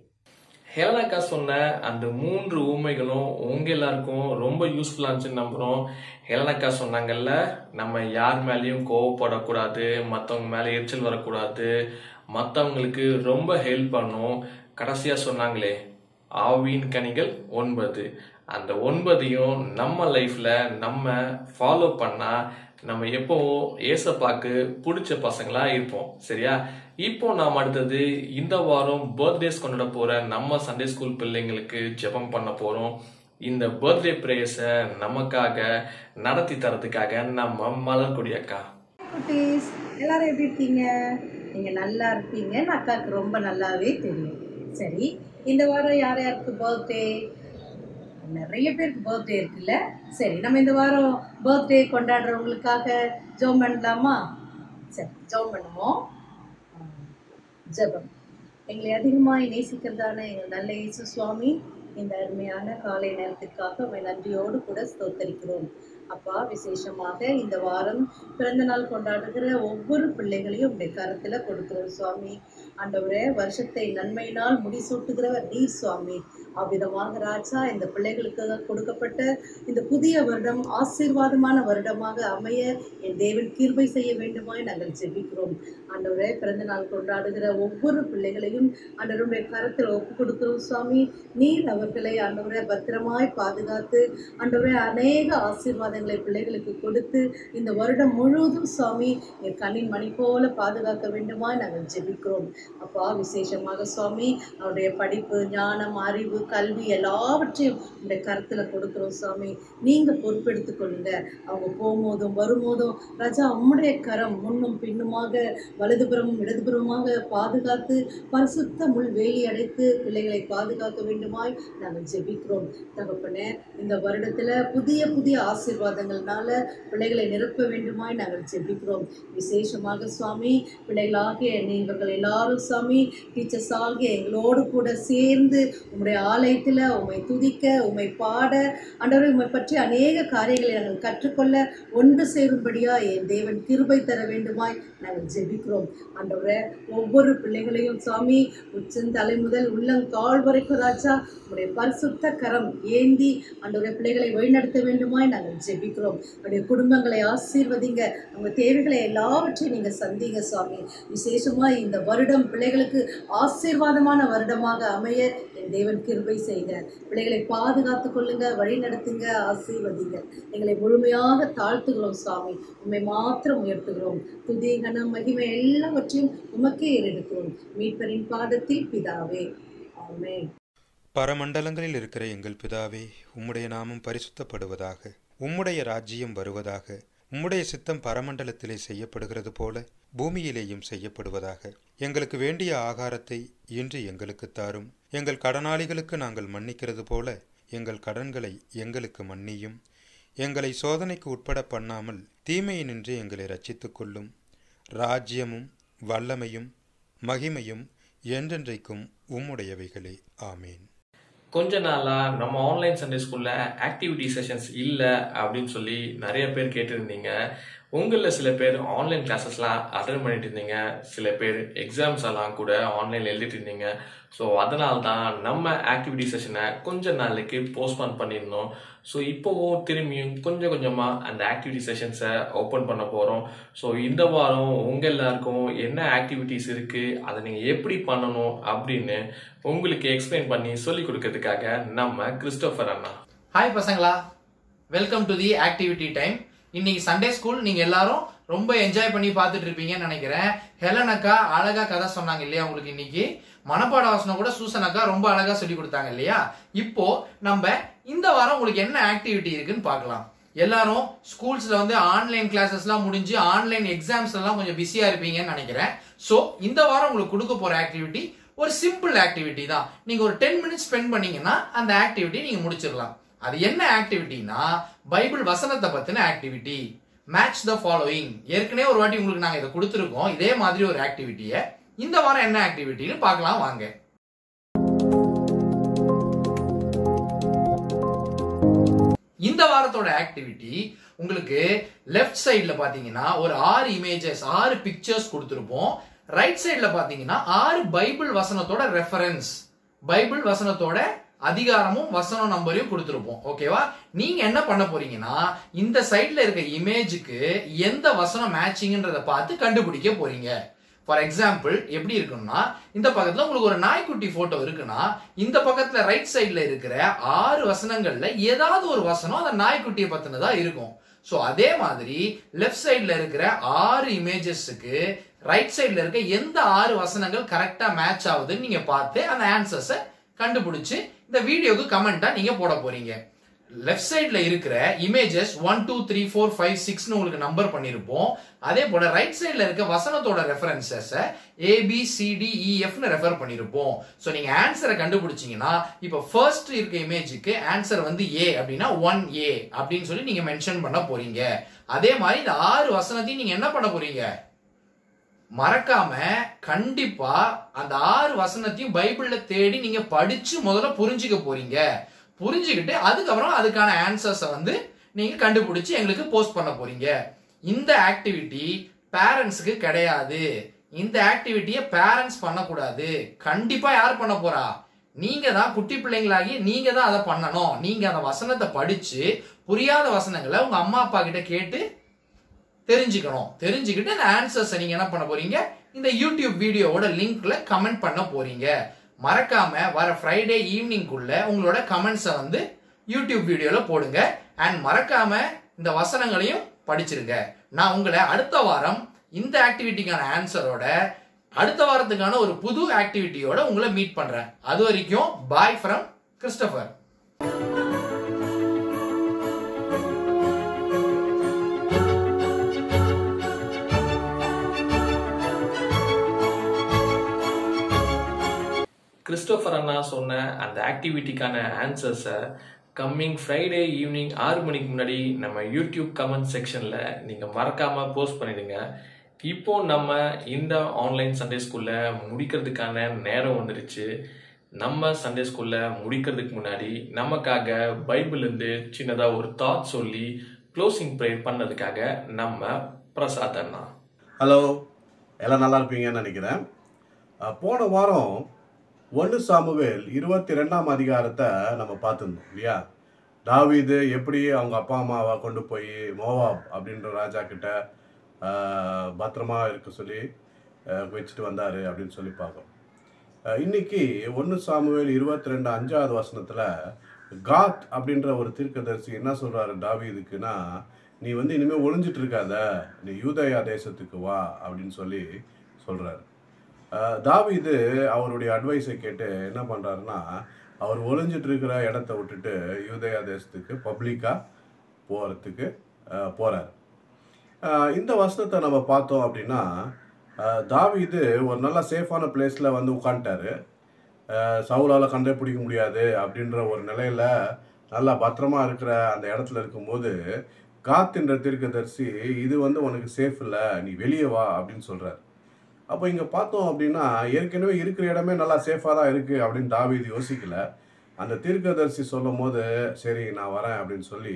ஹேலனாக்கா சொன்ன அந்த மூன்று ஊமைகளும் உங்க எல்லாருக்கும் ரொம்ப யூஸ்ஃபுல்லா இருந்துச்சுன்னு நம்புறோம் ஹேலனாக்கா சொன்னாங்கல்ல நம்ம யார் மேலேயும் கோவப்படக்கூடாது மற்றவங்க மேலே எரிச்சல் வரக்கூடாது மற்றவங்களுக்கு ரொம்ப ஹெல்ப் பண்ணும் கடைசியா சொன்னாங்களே ஆவின் கனிகள் ஒன்பது அந்த ஒன்பதையும் நம்ம லைஃப்ல நம்ம ஃபாலோ பண்ணா நம்ம எப்பவும் ஏசப்பாக்கு பிடிச்ச பசங்களா இருப்போம் சரியா இப்போ நாம் அடுத்தது இந்த வாரம் பர்த்டேஸ் கொண்டாட போற நம்ம சண்டே ஸ்கூல் பிள்ளைங்களுக்கு ஜெபம் பண்ண போறோம் இந்த பர்த்டே பிரேயர்ஸை நமக்காக நடத்தி தரதுக்காக நம்ம மலர்கொடி அக்கா குட்டீஸ் எல்லாரும் எப்படி இருக்கீங்க நீங்கள் நல்லா இருப்பீங்கன்னு அக்காவுக்கு ரொம்ப நல்லாவே தெரியும் சரி இந்த வாரம் யார் யாருக்கு பர்த்டே நிறைய பேருக்கு பர்த்டே இருக்குல்ல சரி நம்ம இந்த வாரம் பர்த்டே கொண்டாடுறவங்களுக்காக ஜோம் பண்ணலாமா சரி ஜோம் பண்ணுவோம் ஜெபம் எங்களை அதிகமாக நேசிக்கிறதான எங்கள் நல்ல இயேசு சுவாமி இந்த அருமையான காலை நேரத்திற்காக உம்மை நன்றியோடு கூட ஸ்தோத்தரிக்கிறோம் அப்பா விசேஷமாக இந்த வாரம் பிறந்த நாள் கொண்டாடுகிற ஒவ்வொரு பிள்ளைகளையும் உடைய கரத்தில் கொடுக்கிறோம் சுவாமி ஆண்டவரே வருஷத்தை நன்மையினால் முடிசூட்டுகிறவர் நீர் சுவாமி அவ்விதமாக ராஜா இந்த பிள்ளைகளுக்கு கொடுக்கப்பட்ட இந்த புதிய வருடம் ஆசீர்வாதமான வருடமாக அமைய என் தேவன் கிருபை செய்ய வேண்டுமாய் நாங்கள் ஜெபிக்கிறோம் ஆண்டவரே பிறந்த நாள் கொண்டாடுகிற ஒவ்வொரு பிள்ளைகளையும் ஆண்டவருடைய கரத்தில் ஒப்பு கொடுக்கிறோம் சுவாமி நீர் அவர்களை ஆண்டவரே பத்திரமாய் பாதுகாத்து ஆண்டவரே அநேக ஆசீர்வாத ஆசீர்வாதங்களை பிள்ளைகளுக்கு கொடுத்து இந்த வருடம் முழுவதும் சுவாமி என் கண்ணின் மணி போல பாதுகாக்க வேண்டுமா நாங்கள் ஜெபிக்கிறோம் அப்பா விசேஷமாக சுவாமி அவருடைய படிப்பு ஞானம் அறிவு கல்வி எல்லாவற்றையும் இந்த கருத்தில் கொடுக்குறோம் சுவாமி நீங்கள் பொறுப்பெடுத்துக் கொள்ளுங்க அவங்க போகும்போதும் வரும்போதும் ராஜா உம்முடைய கரம் முன்னும் பின்னுமாக வலதுபுறமும் இடதுபுறமாக பாதுகாத்து பரிசுத்த முள் வேலி அடைத்து பிள்ளைகளை பாதுகாக்க வேண்டுமாய் நாங்கள் ஜெபிக்கிறோம் தகப்பனே இந்த வருடத்தில் புதிய புதிய ஆசீர்வாதங்கள்னால பிள்ளைகளை நிரப்ப வேண்டுமாய் நாங்கள் ஜெபிக்கிறோம் விசேஷமாக சுவாமி பிள்ளைகளாகிய இவர்கள் எல்லாரும் சுவாமி டீச்சர்ஸ் ஆகிய எங்களோடு கூட சேர்ந்து உம்முடைய ஆலயத்தில் உம்மை துதிக்க உம்மை பாட ஆண்டவரை உம்மை பற்றி அநேக காரியங்களை நாங்கள் கற்றுக்கொள்ள ஒன்று சேரும்படியா என் தேவன் கிருபை தர வேண்டுமாய் நாங்கள் ஜெபிக்கிறோம் ஆண்டவரே ஒவ்வொரு பிள்ளைகளையும் சுவாமி உச்சந்தலை முதல் உள்ளங்கால் வரைக்கும் ராஜா உடைய பரிசுத்த கரம் ஏந்தி ஆண்டவரே பிள்ளைகளை வழிநடத்த வேண்டுமாய் நாங்கள் ஜெபிக்கிறோம் அவருடைய குடும்பங்களை ஆசீர்வதிங்க அவங்க தேவைகளை எல்லாவற்றையும் நீங்கள் சந்திங்க சுவாமி விசேஷமாக இந்த வருடம் பிள்ளைகளுக்கு ஆசீர்வாதமான வருடமாக அமைய என் தேவன் கிருபை செய்க பிள்ளைகளை பாதுகாத்து கொள்ளுங்க வழி நடத்துங்க ஆசீர்வதிங்க எங்களை முழுமையாக தாழ்த்துகிறோம் சுவாமி உண்மை மாத்திரம் உயர்த்துகிறோம் துதி கனம் மகிமை எல்லாவற்றையும் உமக்கே ஏறெடுக்கிறோம் மீட்பரின் பாதத்தில் பிதாவே ஆமென் பரமண்டலங்களில் இருக்கிற எங்கள் பிதாவே உம்முடைய நாமம் பரிசுத்தப்படுவதாக உம்முடைய ராஜ்யம் வருவதாக உம்முடைய சித்தம் பரமண்டலத்திலே செய்யப்படுகிறது போல பூமியிலேயும் செய்யப்படுவதாக எங்களுக்கு வேண்டிய ஆகாரத்தை இன்று எங்களுக்கு தாரும் எங்கள் கடனாளிகளுக்கு நாங்கள் மன்னிக்கிறது போல எங்கள் கடன்களை எங்களுக்கு மன்னியும் எங்களை சோதனைக்கு உட்பட பண்ணாமல் தீமையினின்று எங்களை ரட்சித்துக் கொள்ளும் ராஜ்யமும் வல்லமையும் மகிமையும் என்றென்றைக்கும் உம்முடையவைகளே ஆமேன் கொஞ்ச நாளா நம்ம ஆன்லைன் சண்டே ஸ்கூல்ல ஆக்டிவிட்டி செஷன்ஸ் இல்லை அப்படின்னு சொல்லி நிறைய பேர் கேட்டிருந்தீங்க உங்களில் சில பேர் ஆன்லைன் கிளாஸஸ்லாம் அட்டன் பண்ணிட்டு இருந்தீங்க சில பேர் எக்ஸாம்ஸ் எல்லாம் கூட ஆன்லைனில் எழுதிட்டு இருந்தீங்க ஸோ அதனால தான் நம்ம ஆக்டிவிட்டி செஷனை கொஞ்ச நாளைக்கு போஸ்ட்பான் பண்ணியிருந்தோம் ஸோ இப்போவும் திரும்பியும் கொஞ்சம் கொஞ்சமாக அந்த ஆக்டிவிட்டி செஷன்ஸை ஓப்பன் பண்ண போகிறோம் ஸோ இந்த வாரம் உங்கள் எல்லாருக்கும் என்ன ஆக்டிவிட்டீஸ் இருக்குது அதை நீங்கள் எப்படி பண்ணணும் அப்படின்னு உங்களுக்கு எக்ஸ்பிளைன் பண்ணி சொல்லி கொடுக்கறதுக்காக நம்ம கிறிஸ்டோஃபர் அண்ணா ஹாய் பசங்களா welcome to the activity time இன்னைக்கு சண்டே ஸ்கூல் நீங்க எல்லாரும் ரொம்ப என்ஜாய் பண்ணி பார்த்துட்டு இருப்பீங்கன்னு நினைக்கிறேன் ஹெலன் அக்கா அழகா கதை சொன்னாங்க இல்லையா உங்களுக்கு இன்னைக்கு மனப்பாட வாசனம் கூட சூசன் அக்கா ரொம்ப அழகா சொல்லி கொடுத்தாங்க இல்லையா இப்போ நம்ம இந்த வாரம் உங்களுக்கு என்ன ஆக்டிவிட்டி இருக்குன்னு பார்க்கலாம் எல்லாரும் ஸ்கூல்ஸ்ல வந்து ஆன்லைன் கிளாஸஸ்லாம் முடிஞ்சு ஆன்லைன் எக்ஸாம்ஸ் எல்லாம் கொஞ்சம் பிஸியா இருப்பீங்கன்னு நினைக்கிறேன் ஸோ இந்த வாரம் உங்களுக்கு கொடுக்க போற ஆக்டிவிட்டி ஒரு சிம்பிள் ஆக்டிவிட்டி தான் நீங்க ஒரு டென் மினிட்ஸ் ஸ்பெண்ட் பண்ணீங்கன்னா அந்த ஆக்டிவிட்டி நீங்க முடிச்சிடலாம் அது என்ன ஆக்டிவிட்டினா பைபிள் வசனத்தை பத்தின ஆக்டிவிட்டி மேட்ச் த ஃபாலோயிங் ஏற்கனவே ஒரு வாட்டி உங்களுக்கு நாங்க இதை கொடுத்துருக்கோம் இதே மாதிரி ஒரு ஆக்டிவிட்டியை இந்த வாரம் என்ன ஆக்டிவிட்டின்னு பார்க்கலாம் வாங்க இந்த வாரத்தோட ஆக்டிவிட்டி உங்களுக்கு லெஃப்ட் சைடுல பாத்தீங்கன்னா ஒரு ஆறு இமேஜஸ் ஆறு பிக்சர்ஸ் கொடுத்துருப்போம் ரைட் சைடுல பாத்தீங்கன்னா ஆறு பைபிள் வசனத்தோட ரெஃபரன்ஸ் பைபிள் வசனத்தோட அதிகாரமும் வசனம் நம்பரையும் கொடுத்துருப்போம் ஓகேவா நீங்க என்ன பண்ண போறீங்கன்னா இந்த சைட்ல இருக்க இமேஜுக்கு எந்த வசனம் மேட்சிங்ன்றத பார்த்து கண்டுபிடிக்க போறீங்க ஃபார் எக்ஸாம்பிள் எப்படி இருக்குன்னா இந்த பக்கத்துல உங்களுக்கு ஒரு நாய்க்குட்டி போட்டோ இருக்குன்னா இந்த பக்கத்துல ரைட் சைடுல இருக்கிற ஆறு வசனங்கள்ல ஏதாவது ஒரு வசனம் அந்த நாய்க்குட்டியை பத்தினதா இருக்கும் ஸோ அதே மாதிரி லெஃப்ட் சைடுல இருக்கிற ஆறு இமேஜஸ்க்கு ரைட் சைடுல இருக்க எந்த ஆறு வசனங்கள் கரெக்டா மேட்ச் ஆகுதுன்னு நீங்க பார்த்து அந்த ஆன்சர்ஸை கண்டுபிடிச்சு இந்த வீடியோக்கு கமெண்டா நீங்க போட போறீங்க லெஃப்ட் சைட்ல இருக்கிற images one two three four five சிக்ஸ்னு உங்களுக்கு நம்பர் பண்ணியிருப்போம் அதே போல ரைட் சைட்ல இருக்க வசனத்தோட ரெஃபரன்சஸ் ஏபிசிடிஇஎஃப்னு ரெஃபர் பண்ணியிருப்போம் ஸோ நீங்க ஆன்சரை கண்டுபிடிச்சீங்கன்னா இப்போ ஃபர்ஸ்ட் இருக்க இமேஜுக்கு ஆன்சர் வந்து ஏ அப்படின்னா ஒன் ஏ அப்படின்னு சொல்லி நீங்க மென்ஷன் பண்ண போறீங்க அதே மாதிரி இந்த ஆறு வசனத்தையும் நீங்க என்ன பண்ண போறீங்க மறக்காம கண்டிப்பா அந்த ஆறு வசனத்தையும் பைபிள்ல தேடி நீங்க படிச்சு முதல்ல புரிஞ்சுக்க போறீங்க புரிஞ்சுக்கிட்டு அதுக்கப்புறம் அதுக்கான ஆன்சர்ஸை வந்து நீங்க கண்டுபிடிச்சு எங்களுக்கு போஸ்ட் பண்ண போறீங்க இந்த ஆக்டிவிட்டி பேரண்ட்ஸுக்கு கிடையாது இந்த ஆக்டிவிட்டியை பேரண்ட்ஸ் பண்ணக்கூடாது கண்டிப்பா யார் பண்ண போறா நீங்க தான் குட்டி பிள்ளைங்களாகி நீங்க தான் அதை பண்ணணும் நீங்க அந்த வசனத்தை படிச்சு புரியாத வசனங்களை உங்க அம்மா அப்பா கிட்ட கேட்டு தெரிஞ்சுக்கணும் தெரிஞ்சுக்கிட்டு அந்த ஆன்சர்ஸை நீங்க என்ன பண்ண போறீங்க இந்த யூடியூப் வீடியோவோட லிங்க்ல கமெண்ட் பண்ண போறீங்க மறக்காம வர ஃப்ரைடே ஈவினிங்குள்ள உங்களோட கமெண்ட்ஸை வந்து யூடியூப் வீடியோல போடுங்க அண்ட் மறக்காம இந்த வசனங்களையும் படிச்சிருங்க நான் உங்களை அடுத்த வாரம் இந்த ஆக்டிவிட்டிக்கான ஆன்சரோட அடுத்த வாரத்துக்கான ஒரு புது ஆக்டிவிட்டியோட உங்களை மீட் பண்றேன் அது வரைக்கும் பாய் ஃப்ரம் கிறிஸ்டபர் கிறிஸ்டோபர் அண்ணா சொன்ன அந்த ஆக்டிவிட்டிக்கான ஆன்சர்ஸை கம்மிங் ஃப்ரைடே ஈவினிங் ஆறு மணிக்கு முன்னாடி நம்ம யூடியூப் கமெண்ட் செக்ஷனில் நீங்கள் மறக்காமல் போஸ்ட் பண்ணிடுங்க இப்போ நம்ம இந்த ஆன்லைன் சண்டே ஸ்கூலில் முடிக்கிறதுக்கான நேரம் வந்துருச்சு நம்ம சண்டே ஸ்கூலில் முடிக்கிறதுக்கு முன்னாடி நமக்காக பைபிள்லேருந்து சின்னதாக ஒரு தாட் சொல்லி க்ளோசிங் ப்ரேயர் பண்ணதுக்காக நம்ம பிரசாத் அண்ணா ஹலோ எல்லாம் நல்லா இருப்பீங்கன்னு நினைக்கிறேன் அஹ், போன வாரம் ஒன்று சாமுவேல் இருபத்தி ரெண்டாம் அதிகாரத்தை நம்ம பார்த்துருந்தோம் இல்லையா தாவீது எப்படி அவங்க அப்பா அம்மாவை கொண்டு போய் மோவாப் அப்படின்ற ராஜா கிட்ட அஹ், பத்திரமா இருக்க சொல்லி அஹ், வச்சுட்டு வந்தார் அப்படின்னு சொல்லி பார்க்கோம் அஹ், இன்னைக்கு ஒன்று சாமுவேல் இருபத்தி ரெண்டு அஞ்சாவது வசனத்தில் காத் அப்படின்ற ஒரு தீர்க்கதரிசி என்ன சொல்கிறாரு தாவீதுக்குன்னா நீ வந்து இனிமேல் ஒளிஞ்சிட்டு இருக்காத நீ யூதயா தேசத்துக்கு வா அப்படின்னு சொல்லி சொல்கிறாரு தாவீது அவருடைய அட்வைஸை கேட்டு என்ன பண்ணுறாருன்னா அவர் ஒளிஞ்சிட்டு இருக்கிற இடத்த விட்டுட்டு யூதயா தேசத்துக்கு பப்ளிக்காக போகிறதுக்கு போகிறார் இந்த வசனத்தை நம்ம பார்த்தோம் அப்படின்னா அஹ், தாவீது ஒரு நல்ல சேஃபான பிளேஸில் வந்து உட்காந்துட்டாரு சவுலால் கண்டே பிடிக்க முடியாது அப்படின்ற ஒரு நிலையில் நல்லா பத்திரமா இருக்கிற அந்த இடத்துல இருக்கும்போது காத்துன்ற தீர்க்கதரிசி இது வந்து உனக்கு சேஃப் இல்லை நீ வெளியே வா அப்படின்னு சொல்கிறார் அப்போ இங்கே பார்த்தோம் அப்படின்னா ஏற்கனவே இருக்கிற இடமே நல்லா சேஃபாக தான் இருக்குது அப்படின்னு தாவீது யோசிக்கல அந்த தீர்க்கதரிசி சொல்லும் போது சரி நான் வரேன் அப்படின்னு சொல்லி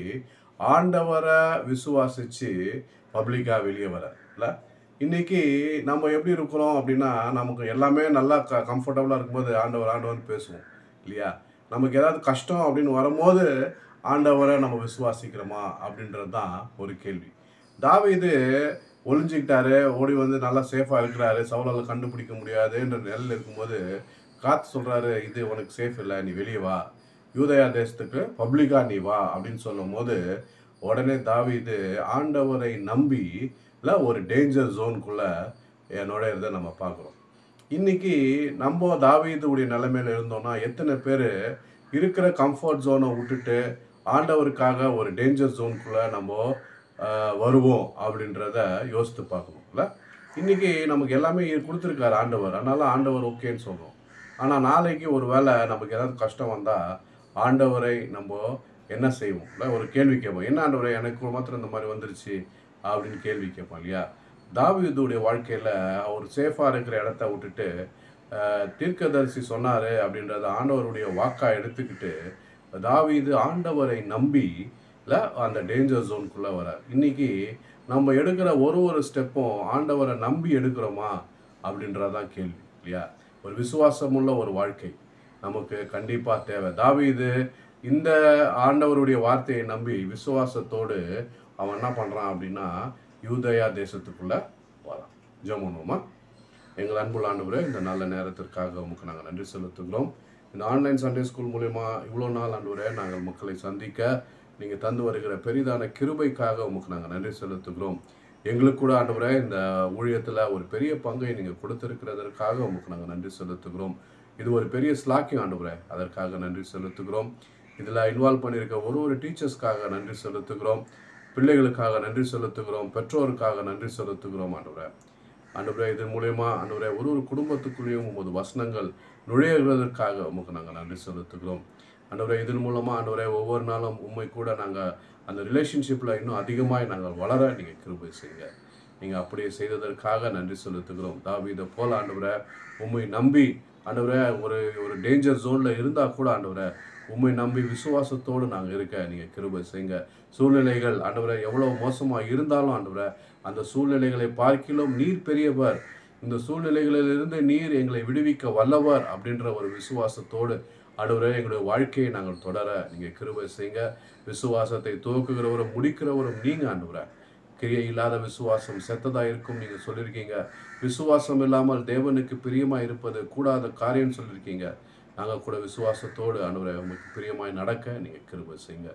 ஆண்டவரை விசுவாசிச்சு பப்ளிக்காக வெளியே வர இல்லை இன்னைக்கு நம்ம எப்படி இருக்கிறோம் அப்படின்னா நமக்கு எல்லாமே நல்லா க கம்ஃபர்டபுளாக இருக்கும்போது ஆண்டவர் ஆண்டவர்னு பேசுவோம் இல்லையா நமக்கு ஏதாவது கஷ்டம் அப்படின்னு வரும்போது ஆண்டவரை நம்ம விசுவாசிக்கிறோமா அப்படின்றது தான் ஒரு கேள்வி தாவீது ஒளிஞ்சிக்கிட்டாரு ஓடி வந்து நல்லா சேஃபாக இருக்கிறாரு சவுலால் கண்டுபிடிக்க முடியாதுன்ற நிலையில் இருக்கும்போது காத்து சொல்கிறாரு இது உனக்கு சேஃப் இல்லை நீ வெளியே வா யூதயா தேசத்துக்கு பப்ளிக்கா நீ வா அப்படின்னு சொல்லும் போது உடனே தாவீது ஆண்டவரை நம்பி இல்லை ஒரு டேஞ்சர் ஜோனுக்குள்ளே நுழையிறத நம்ம பார்க்குறோம் இன்னைக்கு நம்ம தாவீதுடைய நிலைமையில இருந்தோம்னா எத்தனை பேர் இருக்கிற கம்ஃபர்ட் ஜோனை விட்டுட்டு ஆண்டவருக்காக ஒரு டேஞ்சர் ஜோனுக்குள்ளே நம்ம ஆஹ், வருவோம் அப்படின்றத யோசித்து பார்க்கணும்ல இன்னைக்கு நமக்கு எல்லாமே கொடுத்துருக்காரு ஆண்டவர் அதனால ஆண்டவர் ஓகேன்னு சொல்றோம் ஆனால் நாளைக்கு ஒரு வேளை நமக்கு ஏதாவது கஷ்டம் வந்தால் ஆண்டவரை நம்ம என்ன செய்வோம் இல்லை ஒரு கேள்வி கேட்போம் என்ன ஆண்டவரை எனக்கு மாத்திரம் இந்த மாதிரி வந்துருச்சு அப்படின்னு கேள்வி கேட்போம் இல்லையா தாவீதுடைய வாழ்க்கையில் அவர் சேஃபாக இருக்கிற இடத்த விட்டுட்டு ஆஹ், தீர்க்கதரிசி சொன்னார் அப்படின்றத ஆண்டவருடைய வாக்கா எடுத்துக்கிட்டு தாவீது ஆண்டவரை நம்பி ல அந்த டேஞ்சர் ஜோனுக்குள்ளே வரார் இன்னைக்கு நம்ம எடுக்கிற ஒரு ஒரு ஸ்டெப்பும் ஆண்டவரை நம்பி எடுக்கிறோமா அப்படின்றதான் கேள்வி இல்லையா ஒரு விசுவாசமுள்ள ஒரு வாழ்க்கை நமக்கு கண்டிப்பாக தேவை தாவீது இந்த ஆண்டவருடைய வார்த்தையை நம்பி விசுவாசத்தோடு அவன் என்ன பண்ணுறான் அப்படின்னா யூதயா தேசத்துக்குள்ளே வரான் ஜெபம் பண்ணுவோமா எங்கள் அன்புள்ள ஆண்டவரே இந்த நல்ல நேரத்திற்காக உமக்கு நாங்கள் நன்றி செலுத்துகிறோம் இந்த ஆன்லைன் சண்டே ஸ்கூல் மூலயமா இவ்வளோ நாள் ஆண்டவரே நாங்கள் மக்களை சந்திக்க நீங்கள் தந்து வருகிற பெரிதான கிருபைக்காக உமக்கு நாங்கள் நன்றி செலுத்துகிறோம் எங்களுக்கு கூட ஆண்டவரே இந்த ஊழியத்தில் ஒரு பெரிய பங்கை நீங்கள் கொடுத்திருக்கிறதற்காக உமக்கு நாங்கள் நன்றி செலுத்துகிறோம் இது ஒரு பெரிய ஸ்லாக்கியம் ஆண்டவரே அதற்காக நன்றி செலுத்துகிறோம் இதில் இன்வால்வ் பண்ணியிருக்க ஒரு ஒரு டீச்சர்ஸ்க்காக நன்றி செலுத்துகிறோம் பிள்ளைகளுக்காக நன்றி செலுத்துகிறோம் பெற்றோருக்காக நன்றி செலுத்துகிறோம் ஆண்டவரே ஆண்டவரே இது மூலயமா ஆண்டவரே ஒரு ஒரு குடும்பத்துக்குள்ளேயும் உமது வசனங்கள் நுழையிறதற்காக உமக்கு நாங்கள் நன்றி செலுத்துகிறோம் ஆண்டவரே இதன் மூலமாக ஆண்டவரே ஒவ்வொரு நாளும் உண்மை கூட நாங்கள் அந்த ரிலேஷன்ஷிப்பில் இன்னும் அதிகமாய் நாங்கள் வளர நீங்கள் கிருபை செய்யுங்க நீங்கள் அப்படியே செய்ததற்காக நன்றி செலுத்துகிறோம் தாவீதை போல ஆண்டவரே உண்மை நம்பி ஆண்டவரே ஒரு ஒரு டேஞ்சர் ஜோனில் இருந்தால் கூட ஆண்டவரே உண்மை நம்பி விசுவாசத்தோடு நாங்கள் இருக்க நீங்கள் கிருபை செய்யுங்க சூழ்நிலைகள் ஆண்டவரே எவ்வளோ மோசமாக இருந்தாலும் ஆண்டவரே அந்த சூழ்நிலைகளை பார்க்கிலும் நீர் பெரியவர் இந்த சூழ்நிலைகளிலிருந்து நீர் எங்களை விடுவிக்க வல்லவர் அப்படின்ற ஒரு விசுவாசத்தோடு ஆண்டவரே எங்களுடைய வாழ்க்கையை நாங்கள் தொடர நீங்கள் கிருபை செய்யுங்க விசுவாசத்தை துவக்குகிறவரும் முடிக்கிறவரும் நீங்கள் ஆண்டவரே கிரியை இல்லாத விசுவாசம் செத்ததா இருக்கும் நீங்க சொல்லியிருக்கீங்க விசுவாசம் இல்லாமல் தேவனுக்கு பிரியமா இருப்பது கூடாத காரியம் சொல்லியிருக்கீங்க நாங்கள் கூட விசுவாசத்தோடு ஆண்டவரே உங்களுக்கு பிரியமாய் நடக்க நீங்க கிருபை செய்யுங்க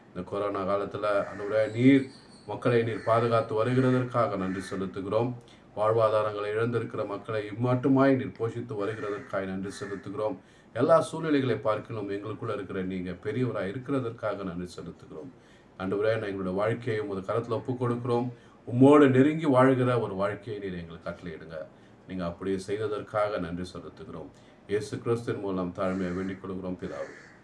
இந்த கொரோனா காலத்தில் அன்றுவரே நீர் மக்களை நீர் பாதுகாத்து வருகிறதற்காக நன்றி செலுத்துகிறோம் வாழ்வாதாரங்களை இழந்திருக்கிற மக்களை இம்மட்டுமாய் நீர் போஷித்து வருகிறதற்காக நன்றி செலுத்துகிறோம் எல்லா சூழ்நிலைகளை பார்க்கணும் எங்களுக்குள்ள இருக்கிற நீங்க பெரியவராக இருக்கிறதற்காக நன்றி செலுத்துகிறோம் ஆண்டவரே நான் எங்களுடைய வாழ்க்கையை உமது கரத்தில் ஒப்புக் கொடுக்கிறோம் உம்மோடு நெருங்கி வாழ்கிற ஒரு வாழ்க்கையை நீர் எங்களுக்கு கட்டளையிடுங்க நீங்கள் அப்படியே செய்ததற்காக நன்றி செலுத்துகிறோம் இயேசு கிறிஸ்துவின் மூலம் தாழ்மையை வேண்டிக் கொள்கிறோம் பிதாவே